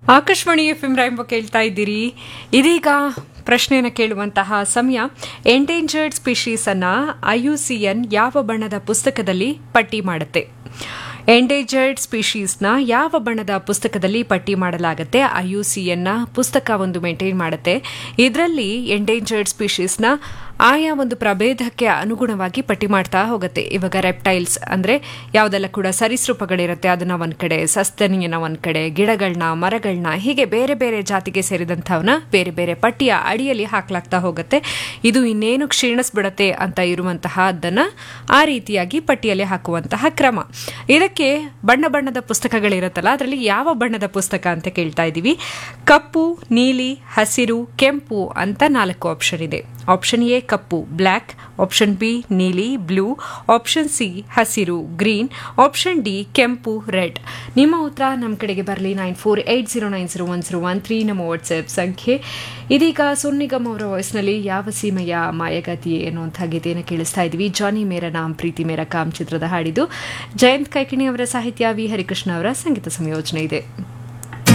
Akashvani F M ರಾಯಂಬ ಕೇಳ್ತಾ ಇದ್ದೀರಿ ಇದೀಗ ಪ್ರಶ್ನೆಯನ್ನು ಕೇಳುವಂತಹ ಸಮಯ ಎಂಡೇಂಜರ್ಡ್ ಸ್ಪೀಶೀಸ್ ಅನ್ನ ಐಯುಸಿಎನ್ ಯಾವ ಬಣ್ಣದ ಪುಸ್ತಕದಲ್ಲಿ ಪಟ್ಟಿ ಮಾಡುತ್ತೆ ಎಂಡೇಂಜರ್ಡ್ ಸ್ಪೀಶೀಸ್ನ ಯಾವ ಬಣ್ಣದ ಪುಸ್ತಕದಲ್ಲಿ ಪಟ್ಟಿ ಮಾಡಲಾಗುತ್ತೆ ಐಯುಸಿಎನ್ನ ಪುಸ್ತಕ ಒಂದು ಮೇಂಟೈನ್ ಮಾಡುತ್ತೆ ಇದರಲ್ಲಿ ಎಂಡೇಂಜರ್ಡ್ ಸ್ಪೀಶೀಸ್ನ ಆಯಾ ಒಂದು ಪ್ರಭೇದಕ್ಕೆ ಅನುಗುಣವಾಗಿ ಪಟ್ಟಿ ಮಾಡ್ತಾ ಹೋಗುತ್ತೆ ಇವಾಗ ರೆಪ್ಟೈಲ್ಸ್ ಅಂದರೆ ಯಾವುದೆಲ್ಲ ಕೂಡ ಸರೀಸೃಪಗಳಿರುತ್ತೆ ಅದನ್ನ ಒಂದ್ ಕಡೆ ಸಸ್ತನಿಯನ್ನ ಒಂದ್ ಕಡೆ ಗಿಡಗಳನ್ನ ಮರಗಳನ್ನ ಹೀಗೆ ಬೇರೆ ಬೇರೆ ಜಾತಿಗೆ ಸೇರಿದಂಥವನ್ನ ಬೇರೆ ಬೇರೆ ಪಟ್ಟಿಯ ಅಡಿಯಲ್ಲಿ ಹಾಕ್ಲಾಗ್ತಾ ಹೋಗುತ್ತೆ ಇದು ಇನ್ನೇನು ಕ್ಷೀಣಿಸ್ಬಿಡತ್ತೆ ಅಂತ ಇರುವಂತಹ ಅದನ್ನ ಆ ರೀತಿಯಾಗಿ ಪಟ್ಟಿಯಲ್ಲಿ ಹಾಕುವಂತಹ ಕ್ರಮ ಇದಕ್ಕೆ ಬಣ್ಣ ಬಣ್ಣದ ಪುಸ್ತಕಗಳಿರುತ್ತಲ್ಲ ಅದರಲ್ಲಿ ಯಾವ ಬಣ್ಣದ ಪುಸ್ತಕ ಅಂತ ಕೇಳ್ತಾ ಇದ್ದೀವಿ ಕಪ್ಪು ನೀಲಿ ಹಸಿರು ಕೆಂಪು ಅಂತ ನಾಲ್ಕು ಆಪ್ಷನ್ ಇದೆ ಆಪ್ಷನ್ ಎ ಕಪ್ಪು ಬ್ಲ್ಯಾಕ್ ಆಪ್ಷನ್ ಬಿ ನೀಲಿ ಬ್ಲೂ ಆಪ್ಷನ್ ಸಿ ಹಸಿರು ಗ್ರೀನ್ ಆಪ್ಷನ್ ಡಿ ಕೆಂಪು ರೆಡ್ ನಿಮ್ಮ ಉತ್ತರ ನಮ್ಮ ಕಡೆಗೆ ಬರಲಿ nine four eight zero nine zero one zero one three ನಮ್ಮ ವಾಟ್ಸ್ಆ್ಯಪ್ ಸಂಖ್ಯೆ ಇದೀಗ ಸೋನಿಗಮ್ ಅವರ ವಾಯ್ಸ್ನಲ್ಲಿ ಯಾವ ಸೀಮೆಯ ಮಾಯಗತಿ ಎನ್ನುವಂಥ ಗೀತೆಯನ್ನು ಕೇಳಿಸ್ತಾ ಇದ್ದೀವಿ ಜಾನಿ ಮೇರ ನಾಮ್ ಪ್ರೀತಿ ಮೇರ ಕಾಮ್ ಚಿತ್ರದ ಹಾಡಿದು ಜಯಂತ್ ಕೈಕಿಣಿ ಅವರ ಸಾಹಿತ್ಯ ವಿ ಹರಿಕೃಷ್ಣ ಅವರ ಸಂಗೀತ ಸಂಯೋಜನೆ ಇದೆ